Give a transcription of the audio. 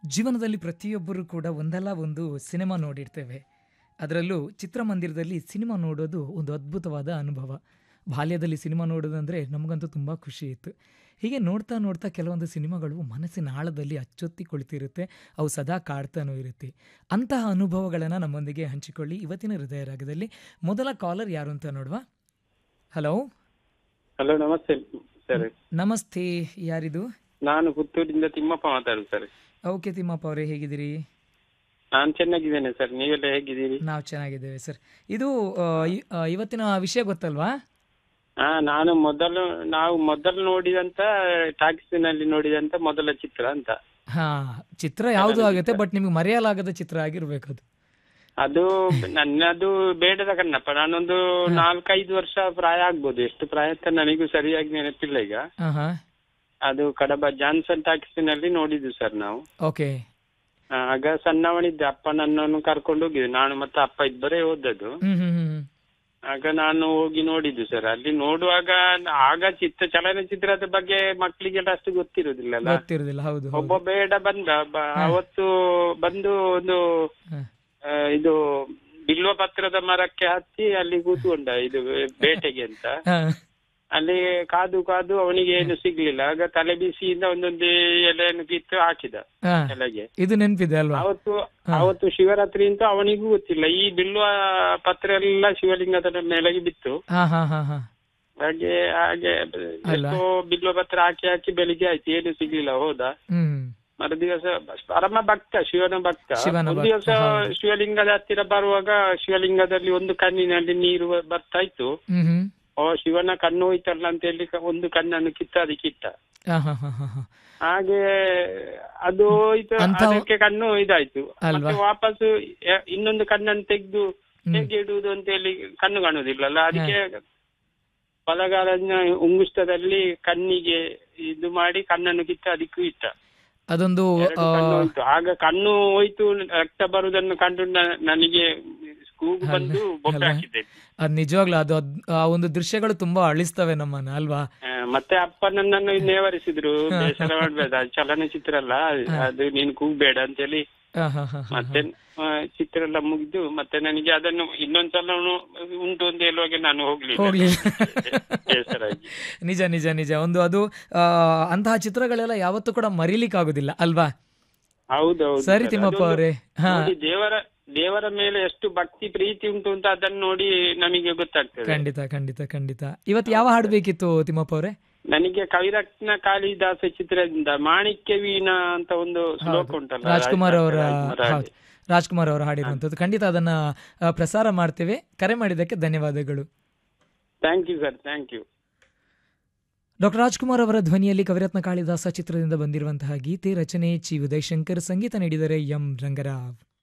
ಜೀವನದಲ್ಲಿ ಪ್ರತಿಯೊಬ್ಬರು ಕೂಡ ಒಂದಲ್ಲ ಒಂದು ಸಿನಿಮಾ ನೋಡಿರ್ತೇವೆ ಅದರಲ್ಲೂ ಚಿತ್ರಮಂದಿರದಲ್ಲಿ ಸಿನಿಮಾ ನೋಡೋದು ಒಂದು ಅದ್ಭುತವಾದ ಅನುಭವ ಬಾಲ್ಯದಲ್ಲಿ ಸಿನಿಮಾ ನೋಡೋದಂದರೆ ನಮಗಂತೂ ತುಂಬ ಖುಷಿ ಇತ್ತು ಹೀಗೆ ನೋಡ್ತಾ ನೋಡ್ತಾ ಕೆಲವೊಂದು ಸಿನಿಮಾಗಳು ಮನಸ್ಸಿನ ಆಳದಲ್ಲಿ ಅಚ್ಚೊತ್ತಿ ಕುಳಿತಿರುತ್ತೆ ಅವು ಸದಾ ಕಾಡ್ತಾನೂ ಇರುತ್ತೆ ಅಂತಹ ಅನುಭವಗಳನ್ನು ನಮ್ಮೊಂದಿಗೆ ಹಂಚಿಕೊಳ್ಳಿ ಇವತ್ತಿನ ಹೃದಯ ರಾಗದಲ್ಲಿ ಮೊದಲ ಕಾಲರ್ ಯಾರು ಅಂತ ನೋಡುವ ಹಲೋ ಹಲೋ ನಮಸ್ತೆ ಸರ್ ನಮಸ್ತೆ ಯಾರಿದು ನಾನು ಪುತ್ತೂರಿಂದ ತಿಮ್ಮಪ್ಪ ಮಾತಾಡುದು ಸರ್ ಓಕೆ ತಿಮ್ಮಪ್ಪ ಅವರೇ ಹೇಗಿದ್ದೀರಿ ನಾನು ಚೆನ್ನಾಗಿದ್ದೇನೆ ಸರ್ ನೀವೆಲ್ಲ ಹೇಗಿದ್ದೀರಿ ನಾವು ಚೆನ್ನಾಗಿದ್ದೇವೆ ಸರ್ ಇದು ಆ, ಇ- ಆ, ಇವತ್ತಿನ ವಿಷಯ ಗೊತ್ತಲ್ವಾ ಹಾ ನಾನು ಮೊದಲು ನಾವು ಮೊದಲು ನೋಡಿದಂತ ಟಾಕ್ಸಿನಲ್ಲಿ ನೋಡಿದಂತ ಮೊದಲ ಚಿತ್ರ ಅಂತ ಹಾ ಚಿತ್ರ ಯಾವುದು ಆಗುತ್ತೆ ಬಟ್ ನಿಮ್ಗೆ ಮರೆಯಲಾಗದ ಚಿತ್ರ ಆಗಿರ್ಬೇಕು ಅದು ಅದು ನನ್ನದು ಬೇಡದ ಕಣ್ಣಪ್ಪ ನಾನೊಂದು ನಾಲ್ಕೈದು ವರ್ಷ ಪ್ರಾಯ ಆಗ್ಬೋದು ಎಷ್ಟು ಪ್ರಾಯ ಅಂತ ನನಗೂ ಸರಿಯಾಗಿ ನೆನಪಿಲ್ಲ ಈಗ ಹಾ ಹಾ ಅದು ಕಡಬ ಜಾನ್ಸನ್ ಟಾಕ್ಸಿನಲ್ಲಿ ನೋಡಿದ್ದು ಸರ್ ನಾವು ಓಕೆ ಆ, ಆಗ ಸಣ್ಣವನಿದ್ದೆ ಅಪ್ಪ ನನ್ನನ್ನು ಕರ್ಕೊಂಡು ಹೋಗಿದ್ದು ನಾನು ಮತ್ತೆ ಅಪ್ಪ ಇಬ್ಬರೇ ಹೋದದ್ದು ಹ್ಮ್ ಹ್ಮ್ ಹ್ಮ್ ಆಗ ನಾನು ಹೋಗಿ ನೋಡಿದ್ದು ಸರ್ ಅಲ್ಲಿ ನೋಡುವಾಗ ಆಗ ಚಿತ್ರ ಚಲನಚಿತ್ರದ ಬಗ್ಗೆ ಮಕ್ಕಳಿಗೆಲ್ಲ ಅಷ್ಟು ಗೊತ್ತಿರುದಿಲ್ಲಲ್ಲ ಗೊತ್ತಿರೋದಿಲ್ಲ ಹೌದು ಹೌದು ಒಬ್ಬ ಬೇಡ ಬಂದ ಬ- ಅವತ್ತು ಬಂದು ಒಂದು ಹಾ. ಆ, ಇದು ಬಿಲ್ವ ಪತ್ರದ ಮರಕ್ಕೆ ಹತ್ತಿ ಅಲ್ಲಿ ಕೂತ್ಕೊಂಡ ಇದು ಬೇಟೆಗೆ ಅಂತ ಹಾ. ಅಲ್ಲಿ ಕಾದು ಕಾದು ಅವನಿಗೆ ಏನು ಸಿಗ್ಲಿಲ್ಲ ಆಗ ತಲೆ ಬಿಸಿಯಿಂದ ಒಂದೊಂದು ಎಲೆಯನ್ನು ಕಿತ್ತು ಹಾಕಿದ ಹಾ. ಕೆಳಗೆ ಇದು ನೆನಪಿದೆ ಅಲ್ವಾ ಅವತ್ತು ಅವತ್ತು ಶಿವರಾತ್ರಿ ಅಂತ ಅವನಿಗೂ ಗೊತ್ತಿಲ್ಲ ಈ ಬಿಲ್ವ ಪತ್ರ ಎಲ್ಲ ಶಿವಲಿಂಗದ ಮೇಲೆಗೆ ಬಿತ್ತು ಹಾ ಹಾ ಹಾ ಹಾ ಹಾಗೆ ಹಾಗೆ ಎಷ್ಟೋ ಬಿಲ್ವ ಪತ್ರ ಹಾಕಿ ಹಾಕಿ ಬೆಳಿಗ್ಗೆ ಆಯ್ತು ಏನು ಸಿಗ್ಲಿಲ್ಲ ಹೋದ ಹ್ಮ್ ಮರುದಿವಸ ಪರಮ ಭಕ್ತ ಶಿವನ ಭಕ್ತ ಶಿವನ ಒಂದು ಭಕ್ತ, ದಿವಸ ಶಿವಲಿಂಗದ ಹತ್ತಿರ ಬರುವಾಗ ಶಿವಲಿಂಗದಲ್ಲಿ ಒಂದು ಕಣ್ಣಿನಲ್ಲಿ ನೀರು ಬರ್ತಾ ಇತ್ತು ಹ್ಮ್ ಹ್ಮ್ ಓ ಶಿವನ ಕಣ್ಣು ಹೋಯ್ತಲ್ಲ ಅಂತ ಹೇಳಿ ಕ- ಒಂದು ಕಣ್ಣನ್ನು ಕಿತ್ತ ಅದಕ್ಕೆ ಇಟ್ಟ ಹಾ ಹಾ ಹಾ ಹಾ ಹಾ ಹಾಗೆ ಅದು ಹೋಯ್ತು ಅಂತ- ಅದಕ್ಕೆ ಕಣ್ಣು ಇದಾಯ್ತು ಅಲ್ವಾ? ಮತ್ತೆ ವಾಪಸ್ ಎ- ಇನ್ನೊಂದು ಕಣ್ಣನ್ನು ತೆಗೆದು ಹೇಗೆ ಇಡುವುದು ಅಂತ ಹೇಳಿ ಕಣ್ಣು ಕಾಣುದಿಲ್ಲಲ್ಲ ಅದಕ್ಕೆ ಬಲಗಾಲನ ಉಂಗುಷ್ಟದಲ್ಲಿ ಕಣ್ಣಿಗೆ ಇದು ಮಾಡಿ ಕಣ್ಣನ್ನು ಕಿತ್ತ ಅದಕ್ಕೂ ಇಟ್ಟ ಅದೊಂದು ಎರಡು ಕಣ್ಣು ಹೋಯ್ತು ಆಗ ಕಣ್ಣು ಹೋಯ್ತು ರಕ್ತ ಬರುವುದನ್ನು ಕಂಡು ನ- ನನಗೆ ಕೂಗು ಬಂದು ಬೊಬ್ಬೆ ಹಾಕಿದ್ದೆ ಅದು ನಿಜವಾಗ್ಲೂ ಅದು ಅದ್- ಆ ಒಂದು ದೃಶ್ಯಗಳು ತುಂಬಾ ಅಳಿಸ್ತವೆ ನಮ್ಮನ್ನ ಅಲ್ವಾ ಆ, ಮತ್ತೆ ಅಪ್ಪ ನನ್ನನ್ನು ನೇವರಿಸಿದ್ರು ಬೇಸರ ಮಾಡ್ಬೇಡ ಅದು ಚಲನಚಿತ್ರ ಅಲ್ಲ ಅದು ನೀನು ಕೂಗ್ಬೇಡ ಅಂತೇಳಿ ಹಾ ಹಾ ಹಾ ಹಾ ಮತ್ತೆ ಆ, ಚಿತ್ರ ಎಲ್ಲ ಮುಗಿದು ಮತ್ತೆ ನನಗೆ ಅದನ್ನು ಇನ್ನೊಂದ್ಸಲ ಉಣು- ಉಂಟು ಅಂತ ಹೇಳುವಾಗ ನಾನು ಹೋಗ್ಲಿಲ್ಲ ಹೋಗ್ಲಿಲ್ಲ ಬೇಸರ ಆಗಿ ನಿಜ ನಿಜ ನಿಜ ಒಂದು ಅದು ಆ, ಅಂತಹ ಚಿತ್ರಗಳೆಲ್ಲ ಯಾವತ್ತೂ ಕೂಡ ಮರೀಲಿಕ್ಕಾಗೋದಿಲ್ಲ ಅಲ್ವಾ ಹೌದೌದು ಸರಿ ಸರ್. ತಿಮ್ಮಪ್ಪ ಅದೊಂದು ಅವರೇ ಹಾ ನೋಡಿ ದೇವರ ದೇವರ ಮೇಲೆ ಎಷ್ಟು ಭಕ್ತಿ ಪ್ರೀತಿ ಉಂಟು ಅಂತ ಅದನ್ನು ನೋಡಿ ನಮಗೆ ಗೊತ್ತಾಗ್ತದೆ ಖಂಡಿತ ಖಂಡಿತ ಖಂಡಿತ ಇವತ್ತು ಯಾವ ಹಾಡು ಬೇಕಿತ್ತು ತಿಮ್ಮಪ್ಪ ಅವರೇ ನನಗೆ ಕವಿರತ್ನ ಕಾಳಿದಾಸ ಚಿತ್ರದಿಂದ ಮಾಣಿಕ್ಯ ವೀಣಾ ಅಂತ ಒಂದು ಶ್ಲೋಕ ಉಂಟಲ್ಲ ರಾಜ್ಕುಮಾರ್ ಅವರ ರಾಜ್ಕುಮಾರ್ ಹಾಡಿ. ಹೌದು ರಾಜ್ಕುಮಾರ್ ಅವರು ಹಾಡಿರುವಂಥದ್ದು ಖಂಡಿತ ಅದನ್ನ ಆ, ಪ್ರಸಾರ ಮಾಡ್ತೇವೆ ಕರೆ ಮಾಡಿದ್ದಕ್ಕೆ ಧನ್ಯವಾದಗಳು thank you sir thank you doctor Rajkumar ಅವರ ಧ್ವನಿಯಲ್ಲಿ ಕವಿರತ್ನ ಕಾಳಿದಾಸ ಚಿತ್ರದಿಂದ ಬಂದಿರುವಂತಹ ಗೀತೆ ರಚನೆ ಚಿ ಉದಯಶಂಕರ್ ಸಂಗೀತ ನೀಡಿದರೆ ಎಂ ರಂಗರಾವ್